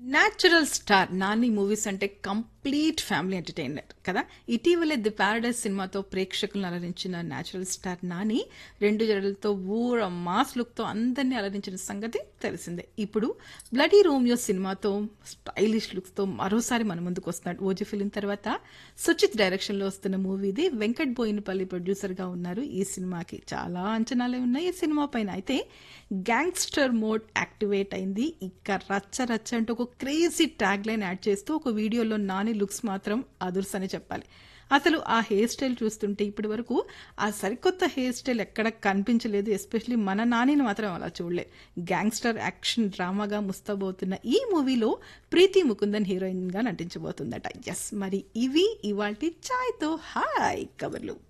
natural star Nani movies అంటే complete family entertainer కదా ఇటీవలే ది పారడైస్ సినిమాతో ప్రేక్షకులను అలరించిన న్యాచురల్ స్టార్ నాని రెండు జడలతో ఊర మాస్ లుక్తో అందరినీ అలరించిన సంగతి తెలిసిందే ఇప్పుడు బ్లడీ రోమియో సినిమాతో స్టైలిష్ లుక్స్తో మరోసారి మన ముందుకు వస్తున్నాడు ఓజీ ఫిలిం తర్వాత సుచిత్ డైరెక్షన్లో వస్తున్న మూవీ ఇది వెంకట్ బోయినపల్లి ప్రొడ్యూసర్గా ఉన్నారు ఈ సినిమాకి చాలా అంచనాలే ఉన్నాయి ఈ సినిమా పైన అయితే గ్యాంగ్స్టర్ మోడ్ యాక్టివేట్ అయింది ఇక రచ్చ రచ్చ అంటే ఒక క్రేజీ ట్యాగ్ లైన్ యాడ్ చేస్తూ ఒక వీడియోలో నాని లుక్స్ మాత్రం అదుర్స్ అని చెప్పాలి అసలు ఆ హెయిర్ స్టైల్ చూస్తుంటే ఇప్పటి వరకు ఆ సరికొత్త హెయిర్ స్టైల్ ఎక్కడ కనిపించలేదు ఎస్పెషలీ మన నానిని మాత్రం అలా చూడలే గ్యాంగ్స్టర్ యాక్షన్ డ్రామాగా ముస్తాబోతున్న ఈ మూవీలో ప్రీతి ముకుందన్ హీరోయిన్ గా నటించబోతుందట ఎస్ మరి ఇవి ఇవాల్టి ఛాయ్తో హాయ్ కబర్లు